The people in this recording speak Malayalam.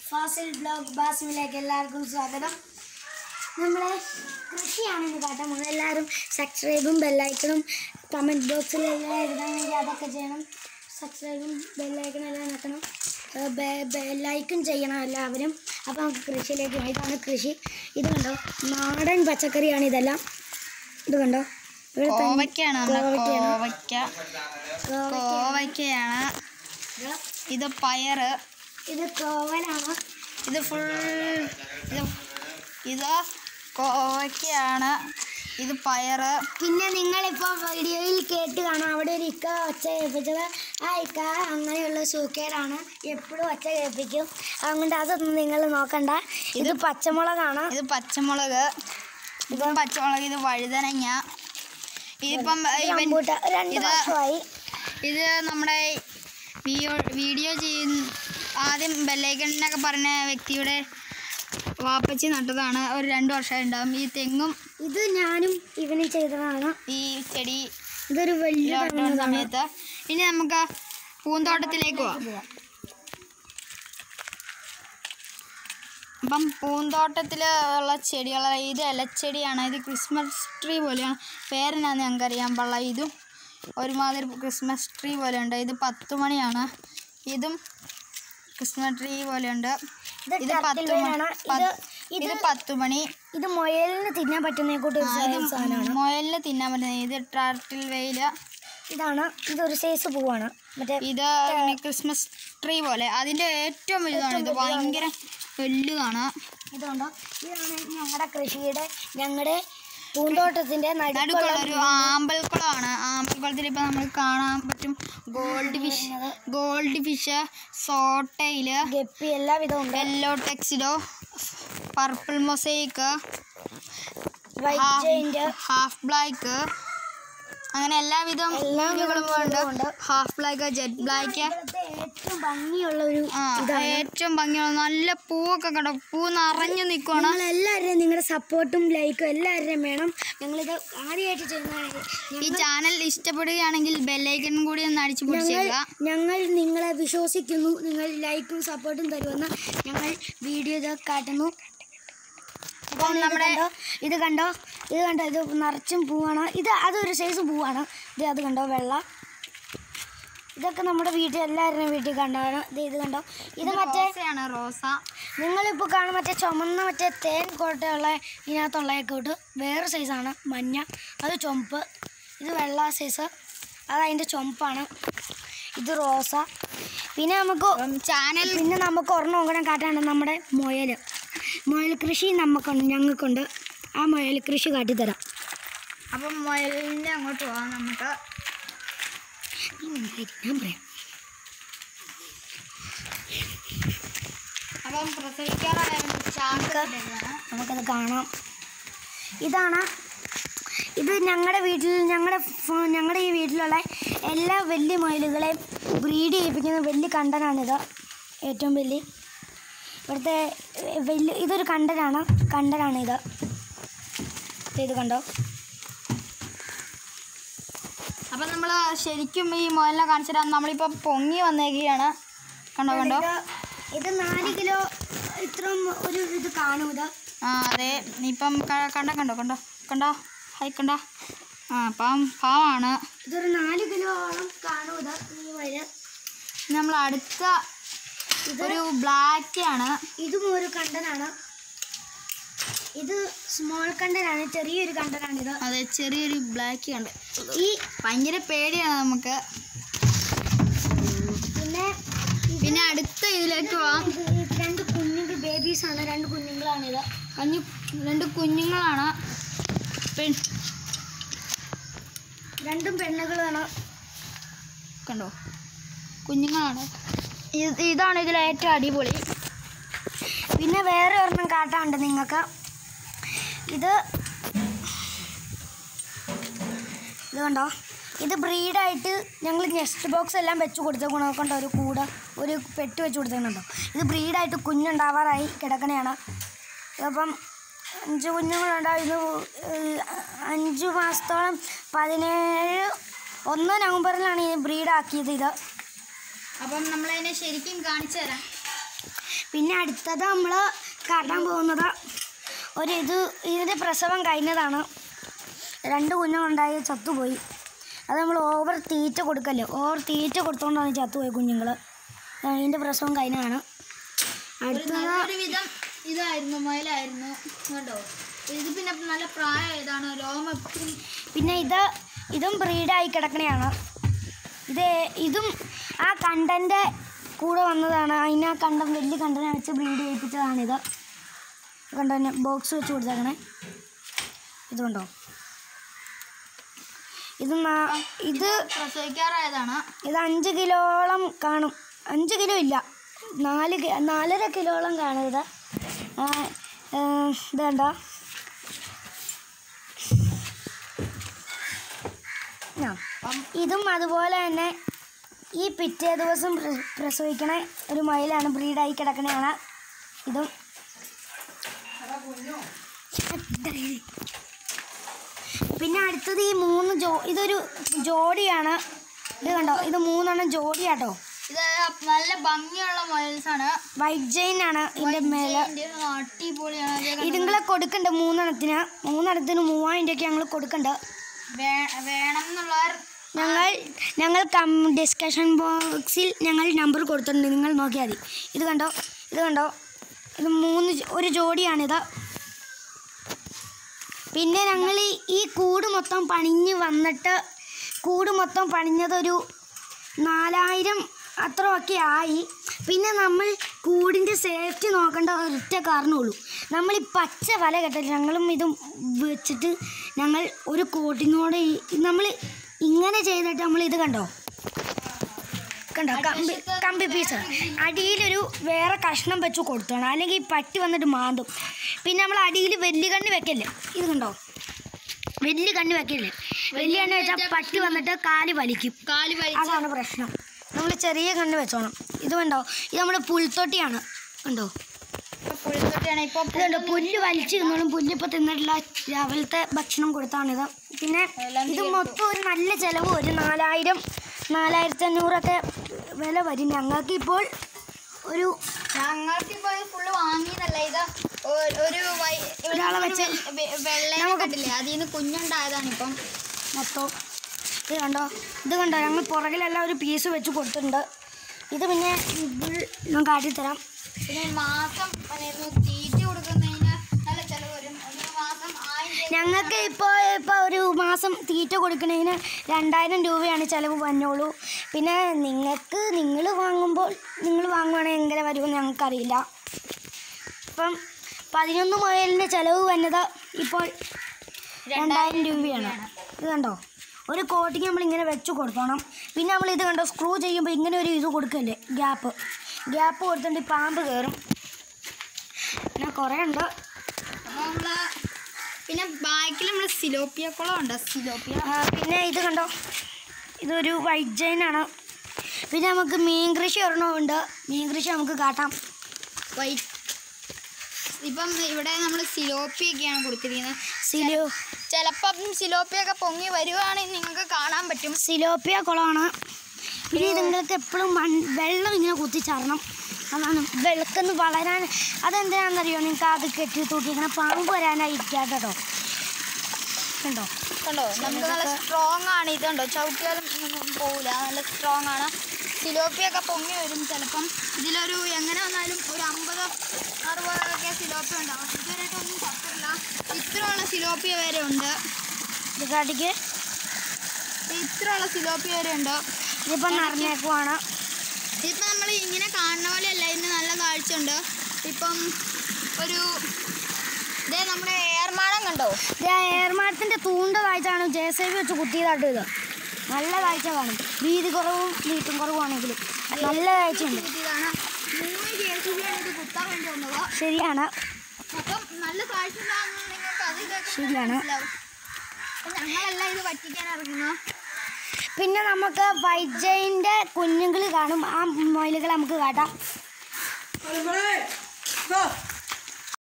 ഫാസിൽ ബ്ലോഗ് ബാസിമിലേക്ക് എല്ലാവർക്കും സ്വാഗതം നമ്മളെ കൃഷിയാണ് ഇന്ന് കാട്ടാൻ പോകുന്നത് എല്ലാവരും സബ്സ്ക്രൈബും ബെല്ലൈക്കണും കമൻറ്റ് ബോക്സിൽ എല്ലാം എഴുതാണെങ്കിൽ അതൊക്കെ ചെയ്യണം സബ്സ്ക്രൈബും ബെല്ലൈക്കണും എല്ലാം വെക്കണം ലൈക്കും ചെയ്യണം എല്ലാവരും അപ്പോൾ നമുക്ക് കൃഷിയിലേക്ക് പോകാം ഇതാണ് കൃഷി ഇത് കണ്ടോ നാടൻ പച്ചക്കറിയാണ് ഇതെല്ലാം ഇത് കണ്ടോ ഇവിടെ തന്നെ കോവയ്ക്കാണ് നമ്മുടെ കോവയ്ക്കയാണ്. കോവയ്ക്ക കോവയ്ക്ക. കോവയ്ക്കയാണ് ഇത് ഇത് പയറ് ഇത് കോവലാണ് ഇത് ഫുൾ ഇത് ഇത് കോവയ്ക്കയാണ് ഇത് പയറ് പിന്നെ നിങ്ങളിപ്പോൾ വീഡിയോയിൽ കേട്ട് കാണാം അവിടെ ഒരു ഇക്ക ഒച്ച കേൾപ്പിച്ചത് ആ ഇക്ക അങ്ങനെയുള്ള സൂക്കേടാണ് എപ്പോഴും ഒച്ച കേൾപ്പിക്കും അതുകൊണ്ട് അതൊന്നും നിങ്ങൾ നോക്കണ്ട ഇത് പച്ചമുളകാണ് ഇത് പച്ചമുളക് ഇത് പച്ചമുളക് ഇത് വഴുതനങ്ങ ഇതിപ്പം ഇവൻ റംബൂട്ടാൻ. രണ്ട് ഇത് വർഷമായി ഇത് നമ്മുടെ വീഡിയോ വീഡിയോ ചെയ്യുന്ന ആദ്യം ബെല്ലൈക്കണിനൊക്കെ പറഞ്ഞ വ്യക്തിയുടെ വാപ്പച്ചി നട്ടതാണ് ഒരു രണ്ട് വർഷമായി ഉണ്ടാവും ഈ തെങ്ങും ഇത് ഞാനും ഇവനും ചെയ്തതാണ് ഈ ചെടി ഇതൊരു വലിയ ലോക്ക്ഡൗൺ തെങ്ങാണ്. സമയത്ത് ഇനി നമുക്ക് പൂന്തോട്ടത്തിലേക്ക് പോവാം അപ്പം പൂന്തോട്ടത്തിൽ ഉള്ള ചെടികൾ ഇത് ഇലച്ചെടിയാണ് ഇത് ക്രിസ്മസ് ട്രീ പോലെയാണ് പേരെന്നാന്ന് ഞങ്ങൾക്ക് അറിയാൻ പാടില്ല ഇതും ഒരുമാതിരി ക്രിസ്മസ് ട്രീ പോലെയുണ്ട് ഇത് പത്ത് മണിയാണ് ഇതും ക്രിസ്മസ് ട്രീ പോലെയുണ്ട് ഇത് ഇത് turtle പത്ത് വേലാണ്. മണി ഇത് പത്ത്- ഇത് ഇത് പത്ത് മണി ഇത് മുയലിന് തിന്നാൻ പറ്റുന്ന കൂട്ട് ഒരു ആ, ഇത് സാധനമാണ് മുയലിന് തിന്നാൻ പറ്റുന്നത് ഇത് ടർട്ടിൽ വെയില് ഇതാണ് ഇതൊരു സൈസ് പൂവാണ് മറ്റേ ഇത് ഇങ്ങനെ ക്രിസ്മസ് ട്രീ പോലെ അതിന്റെ ഏറ്റവും വലുതാണ് ഇത് ഭയങ്കര വലുതാണ് ഇതുണ്ടോ ഇതാണ് ഞങ്ങളുടെ കൃഷിയുടെ ഞങ്ങളുടെ പൂന്തോട്ടത്തിന്റെ നടുക്കുള്ള നടുക്കുള്ള ഒരു ആമ്പൽക്കുളമാണ് ആമ്പൽക്കുളത്തിൽ ഇപ്പൊ നമുക്ക് കാണാൻ പറ്റും ഗോൾഡ് ഫിഷ് ഗോൾഡ് ഫിഷ് സോട്ടയില് ഗപ്പി എല്ലാവിധവും ഉണ്ട് yellow tuxedo purple mosaic white giant half black അങ്ങനെ എല്ലാവിധം എല്ലാ ജീവികളും വിധം ഉണ്ട് ഹാഫ് ബ്ലാക്ക് ജെറ്റ് ബ്ലാക്ക് ഇവിടുത്തെ ഏറ്റവും ഭംഗിയുള്ള ഒരു ആ ഏറ്റവും ഭംഗിയുള്ള നല്ല പൂവൊക്കെ കണ്ടോ പൂ നിറഞ്ഞു നിൽക്കുവാണ് നിങ്ങൾ എല്ലാവരുടെയും നിങ്ങളുടെ സപ്പോർട്ടും ലൈക്കും എല്ലാവരുടെയും വേണം ഞങ്ങളിത് ആദ്യമായിട്ട് ചെയ്യുന്നതാണ് ഈ ചാനൽ ഇഷ്ടപ്പെടുകയാണെങ്കിൽ ബെല്ലൈക്കനും കൂടി ഒന്ന് അടിച്ചു ഞങ്ങൾ പിടിച്ചേക്കുക ഞങ്ങൾ നിങ്ങളെ വിശ്വസിക്കുന്നു നിങ്ങൾ ലൈക്കും സപ്പോർട്ടും തരുമെന്ന് ഞങ്ങൾ വീഡിയോ ഇത് കാട്ടുന്നു ഇതാണ് ഇത് നമ്മുടെ- കണ്ടോ ഇത് കണ്ടോ ഇത് കണ്ടോ ഇത് നിറച്ചും പൂവാണ് ഇത് അതൊരു സൈസ് പൂവാണ് ഇത് അത് കണ്ടോ വെള്ള ഇതൊക്കെ നമ്മുടെ വീട്ടിൽ എല്ലാവരുടെയും വീട്ടിൽ കണ്ടാണ് ഇത് ഇത് കണ്ടോ ഇത് മറ്റേ റോസയാണ് റോസ നിങ്ങളിപ്പോൾ കാണുന്ന മറ്റേ ചുമന്ന മറ്റേ തേൻ കോട്ടയുള്ള ഇതിനകത്തുള്ളതൊക്കെ ഇട്ട് വേറെ സൈസാണ് മഞ്ഞ അത് ചുമപ്പ് ഇത് വെള്ള സൈസ് അത് അതിൻ്റെ ചുമപ്പാണ് ഇത് റോസ പിന്നെ നമുക്ക് ചാനൽ പിന്നെ നമുക്ക് ഒരെണ്ണം കൂടെ കാട്ടാണ് നമ്മുടെ മുയൽ മുയൽ കൃഷി നമുക്കുണ്ട് ഞങ്ങൾക്കുണ്ട് ആ മുയൽ കൃഷി കാട്ടിത്തരാം അപ്പം മുയലിൻ്റെ അങ്ങോട്ട് പോവാം നമുക്ക് നീ മിണ്ടാതിരി, ഞാൻ പറയാം അപ്പം പ്രസവിക്കാറായ ചാക്ക് നമുക്കത് കാണാം ഇതാണ് ഇത് ഞങ്ങളുടെ വീട്ടിൽ ഞങ്ങളുടെ ഫ- ഞങ്ങളുടെ ഈ വീട്ടിലുള്ള എല്ലാ വലിയ മുയലുകളെയും ബ്രീഡ് ചെയ്യിപ്പിക്കുന്ന വലിയ കണ്ടനാണിത് ഏറ്റവും വലിയ ഇവിടുത്തെ എ, വലിയ ഇതൊരു കണ്ടനാണ് കണ്ടനാണിത് ഇത് കണ്ടോ അപ്പം നമ്മൾ ശരിക്കും ഈ മുയലിനെ കാണിച്ചു തരാം നമ്മളിപ്പോൾ പൊങ്ങി വന്നേക്കുകയാണ് കണ്ടോ കണ്ടോ ഇത് ഇത് നാല് കിലോ ഇത്രയും ഒരു ഇത് കാണും ഇത് ആ അതെ ഇപ്പം ക- കണ്ടോ കണ്ടോ കണ്ടോ കണ്ടോ ഹൈ കണ്ടോ ആ അപ്പം പാവാണ് ഇതൊരു നാല് കിലോളം കാണും ഇത് ഈ മുയൽ നമ്മൾ അടുത്ത ഒരു ബ്ലാക്ക് ആണ് ഇതും ഒരു കണ്ടനാണ് ഇത് സ്മോൾ കണ്ടനാണ് ചെറിയൊരു കണ്ടനാണിത് അതെ ചെറിയൊരു ബ്ലാക്ക് ഉണ്ട് ഈ ഭയങ്കര പേടിയാണ് നമുക്ക് പിന്നെ പിന്നെ അടുത്ത ഇതിലേക്ക് പോവാം ഇത് ഈ രണ്ട് കുഞ്ഞുങ്ങൾ ബേബീസ് ആണ് രണ്ട് കുഞ്ഞുങ്ങളാണിത് കഞ്ഞു രണ്ട് കുഞ്ഞുങ്ങളാണ് പെൺ രണ്ടും പെണ്ണുകളാണ് കണ്ടോ കുഞ്ഞുങ്ങളാണ് ഇത് ഇതാണ് ഇതിൽ ഏറ്റവും അടിപൊളി പിന്നെ വേറെ ഒരെണ്ണം കാട്ടാണ്ട് നിങ്ങൾക്ക് ഇത് ഇത് കണ്ടോ ഇത് ബ്രീഡായിട്ട് ഞങ്ങൾ നെക്സ്റ്റ് ബോക്സ് എല്ലാം വെച്ച് കൊടുത്തേക്കണം കണ്ടോ ഒരു കൂട് ഒരു പെട്ട് വെച്ച് കൊടുത്തേക്കുന്നുണ്ടോ ഇത് ബ്രീഡായിട്ട് കുഞ്ഞുണ്ടാവാറായി കിടക്കണയാണ് അപ്പം അഞ്ച് കുഞ്ഞുങ്ങളുണ്ടാവും ഇത് ഏഹ്, അഞ്ച് മാസത്തോളം പതിനേഴ് ഒന്ന് നവംബറിലാണ് ഈ ബ്രീഡാക്കിയത് ഇത് അപ്പം നമ്മളതിനെ ശരിക്കും കാണിച്ചു തരാം പിന്നെ അടുത്തത് നമ്മൾ കാട്ടാൻ പോകുന്നത് ഒരു ഇത് ഇതിൻ്റെ പ്രസവം കഴിഞ്ഞതാണ് രണ്ട് കുഞ്ഞുങ്ങളുണ്ടായി ചത്തുപോയി അത് നമ്മൾ ഓവർ തീറ്റ കൊടുക്കല്ലോ ഓവർ തീറ്റ കൊടുത്തോണ്ടാണ് ചത്തുപോയി കുഞ്ഞുങ്ങൾ ഇതിൻ്റെ പ്രസവം കഴിഞ്ഞതാണ് അടുത്തത് ഒരു വിധം ഇതായിരുന്നു മുയലായിരുന്നു കേട്ടോ ഇത് പിന്നെ നല്ല പ്രായമായതാണ് രോമ എപ്പോഴും പിന്നെ ഇത് ഇതും ബ്രീഡായി കിടക്കണയാണ് ഇത് ഇതും ആ കണ്ടൻ്റെ കൂടെ വന്നതാണ് അതിന് ആ കണ്ടം വലിയ കണ്ടനെ വെച്ച് ബ്രീഡ് ചെയ്യിപ്പിച്ചതാണിത് കണ്ടനെ ബോക്സ് വെച്ച് കൊടുത്തേക്കണേ ഇതുണ്ടോ ഇത് നാ- ഇത് പ്രസവിക്കാറായതാണ് ഇത് അഞ്ച് കിലോളം കാണും അഞ്ച് കിലോ ഇല്ല നാല് കി- നാലര കിലോളം കാണും ഇത് ആ, ഏ, ഇത് കണ്ടോ ആ. ഇതും അതുപോലെ തന്നെ ഈ പിറ്റേ ദിവസം പ്ര- പ്രസവിക്കണ ഒരു മയിലാണ് ബ്രീഡായി കിടക്കണയാണ് ഇതും പിന്നെ അടുത്തത് ഈ മൂന്ന് ജോ ഇതൊരു ജോഡിയാണ് ഇത് കണ്ടോ ഇത് മൂന്നെണ്ണം ജോഡിയാട്ടോ ഇത് നല്ല ഭംഗിയുള്ള മൊയൽസ് ആണ് വൈറ്റ് ജെയിൻ ആണ് ഇതിൻ്റെ മേലെ ഇതിന്റെ അടിപൊളിയാണ് ഇത് കണ്ടോ? ഇതുങ്ങളെ കൊടുക്കണ്ട മൂന്നെണ്ണത്തിന് മൂന്നെണ്ണത്തിന് മൂവായിരം രൂപയ്ക്ക് ഞങ്ങൾ കൊടുക്കണ്ട വേ- വേണം എന്നുള്ളവർ ഞങ്ങൾ ഞങ്ങൾ കം ഡിസ്കഷൻ ബോക്സിൽ ഞങ്ങൾ നമ്പർ കൊടുത്തിട്ടുണ്ട് നിങ്ങൾ നോക്കിയാൽ മതി ഇത് കണ്ടോ ഇത് കണ്ടോ ഇത് മൂന്ന് ജോ- ഒരു ജോഡിയാണിത് പിന്നെ ഞങ്ങൾ ഈ ഈ കൂട് മൊത്തം പണിഞ്ഞ് വന്നിട്ട് കൂട് മൊത്തം പണിഞ്ഞതൊരു നാലായിരം അത്രയൊക്കെ ആയി പിന്നെ നമ്മൾ കൂടിൻ്റെ സേഫ്റ്റി നോക്കേണ്ട ഒരൊറ്റ കാരണമുള്ളൂ നമ്മൾ ഈ പച്ച വല കെട്ടില്ല ഞങ്ങളും ഇതും വെച്ചിട്ട് ഞങ്ങൾ ഒരു കോട്ടിങ്ങോടെ നമ്മൾ ഇങ്ങനെ ചെയ്തിട്ട് നമ്മൾ ഇത് കണ്ടോ കണ്ടോ കമ്പി കമ്പി പീസ് അടിയിലൊരു വേറെ കഷ്ണം വെച്ച് കൊടുത്തോണം അല്ലെങ്കിൽ ഈ പട്ടി വന്നിട്ട് മാന്തും പിന്നെ നമ്മൾ അടിയിൽ വലിയ കണ്ണ് വെക്കല്ലേ ഇത് കണ്ടോ വലിയ കണ്ണ് വെക്കല്ലേ വലിയ കണ്ണ് വെച്ചാൽ പട്ടി വന്നിട്ട് കാല് വലിക്കും കാല് വലി അതാണ് പ്രശ്നം നമ്മൾ ചെറിയ കണ്ണ് വെച്ചോണം ഇത് കണ്ടോ ഇത് നമ്മുടെ പുൽത്തൊട്ടിയാണ് കണ്ടോ പുളിത്തൊട്ടിയാണ് ഇപ്പൊ ഇതുണ്ട് പുല്ല് വലിച്ചു തിന്നോളും പുല്ല് ഇപ്പോൾ തിന്നിട്ടില്ല രാവിലത്തെ ഭക്ഷണം കൊടുത്താണിത് പിന്നെ ഇത് മൊത്തം ഒരു നല്ല ചിലവ് ഒരു നാലായിരം നാലായിരത്തി അഞ്ഞൂറൊക്കെ വില വരും ഞങ്ങൾക്ക് ഇപ്പോൾ ഒരു ഞങ്ങൾക്കിപ്പോ ഇത് ഫുള്ള് വാങ്ങിയതല്ല ഇത് ഒ- ഒരു വൈ- ഒരു ഒരാളെ വെച്ച് വെ- വെള്ളയെ നമുക്ക് കണ്ടില്ലേ അതിൽ നിന്ന് കുഞ്ഞുണ്ടായതാണ് ഇപ്പം മൊത്തം ഇത് കണ്ടോ ഇത് കണ്ടോ ഞങ്ങൾ പുറകിലെല്ലാം ഒരു പീസ് വെച്ച് കൊടുത്തിട്ടുണ്ട് ഇത് പിന്നെ ഇത് ഞാൻ കാട്ടിത്തരാം പിന്നെ മാസം പറയുന്നു തീറ്റ കൊടുക്കുന്നതിന് നല്ല ചിലവ് വരും ഒരു മാസം ആയിരം രൂപ ഞങ്ങൾക്ക് ഇപ്പോൾ ഇപ്പോൾ ഒരു മാസം തീറ്റ കൊടുക്കണതിന് രണ്ടായിരം രൂപയാണ് ചിലവ് വന്നോളൂ പിന്നെ നിങ്ങൾക്ക് നിങ്ങൾ വാങ്ങുമ്പോൾ നിങ്ങൾ വാങ്ങുവാണെങ്കിൽ എങ്ങനെ വരുമെന്ന് ഞങ്ങൾക്കറിയില്ല ഇപ്പം പതിനൊന്ന് മുയലിന് ചിലവ് വന്നത് ഇപ്പോൾ രണ്ടായിരം രൂപയാണ് ഇത് കണ്ടോ ഒരു കോട്ടിങ് നമ്മൾ ഇങ്ങനെ വെച്ച് കൊടുക്കണം പിന്നെ നമ്മൾ ഇത് കണ്ടോ സ്ക്രൂ ചെയ്യുമ്പോൾ ഇങ്ങനെ ഒരു ഇത് കൊടുക്കല്ലേ ഗ്യാപ്പ് ഗ്യാപ്പ് കൊടുത്തിട്ട് ഈ പാമ്പ് കയറും പിന്നെ കുറേ ഉണ്ട് അപ്പോൾ നമ്മള് പിന്നെ ബാക്കിൽ നമ്മൾ സിലോപ്പിയ കുളം ഉണ്ട് സിലോപ്പിയ ആ, പിന്നെ ഇത് കണ്ടോ ഇതൊരു വൈറ്റ് ജൈനാണ് പിന്നെ നമുക്ക് മീൻ കൃഷി ഒരെണ്ണമുണ്ട് മീൻ കൃഷി നമുക്ക് കാട്ടാം വൈറ്റ് ഇപ്പം ഇവിടെ നമ്മൾ സിലോപ്പിയൊക്കെയാണ് കൊടുത്തിരിക്കുന്നത് സിലോ ചിലപ്പം സിലോപ്പിയൊക്കെ പൊങ്ങി വരുവാണെങ്കിൽ നിങ്ങൾക്ക് കാണാൻ പറ്റും സിലോപ്പിയ കുളമാണ് പിന്നെ ഇതുങ്ങൾക്ക് എപ്പോഴും മൺ വെള്ളം ഇങ്ങനെ കുത്തിച്ചേർണം അതാണ് വെളുക്കെന്ന് വളരാൻ അതെന്തിനാണെന്നറിയോ നിങ്ങൾക്ക് അത് കെട്ടി തൂക്കിങ്ങനെ പാമ്പ് വരാനായിരിക്കാം കേട്ടോ കണ്ടോ കണ്ടോ നമുക്ക് നല്ല സ്ട്രോങ് ആണ് ഇതുണ്ടോ ചവിട്ടിയാലും ഒന്നും പോവില്ല നല്ല സ്ട്രോങ് ആണ് സിലോപ്പിയൊക്കെ പൊങ്ങി വരും ചിലപ്പം ഇതിലൊരു എങ്ങനെ വന്നാലും ഒരു അമ്പത് അറുപതൊക്കെ സിലോപ്പിയ ഉണ്ടാവും ഇതുവരെയായിട്ട് ഒന്നും ചത്തില്ല ഇത്രയുള്ള സിലോപ്പിയ വരെ ഉണ്ട് ഇത് കാട്ടിക്ക് ഇത്രയുള്ള സിലോപ്പിയ വരെ ഉണ്ട് ഇതിപ്പം നിറഞ്ഞേക്കുവാണ് ഇതിപ്പോൾ നമ്മൾ ഇങ്ങനെ കാണുന്ന പോലെയല്ല ഇതിന് നല്ല കാഴ്ച ഉണ്ട് ഇപ്പം ഒരു ഇതേ നമ്മുടെ ഏർമാടം കണ്ടോ ഇത് ഏർമാടത്തിൻ്റെ തൂണ്ട കാഴ്ചയാണ് ജെ സി ബി വെച്ച് കുത്തിയതായിട്ട് ഇത് നല്ല കാഴ്ച കാണും വീതി കുറവും വീട്ടും കുറവാണെങ്കിലും നല്ല കാഴ്ചയുണ്ട് ഇതാണ് മൂന്ന് കെ സി ബിയാണ് ഇത് കുത്താൻ വേണ്ടി വന്നത് ശരിയാണ് അപ്പം നല്ല കാഴ്ച ഉണ്ടാകുന്നത് നിങ്ങൾക്ക് അത് ഇതൊക്കെ ശരിയാണ് മനസ്സിലാവും അപ്പം ഞങ്ങളെല്ലാം ഇത് പറ്റിക്കാൻ ഇറങ്ങുന്നു പിന്നെ നമുക്ക് വൈറ്റ് ജൈൻ്റെ കുഞ്ഞുങ്ങൾ കാണും ആ മൊയിലുകൾ നമുക്ക് കാട്ടാം Go!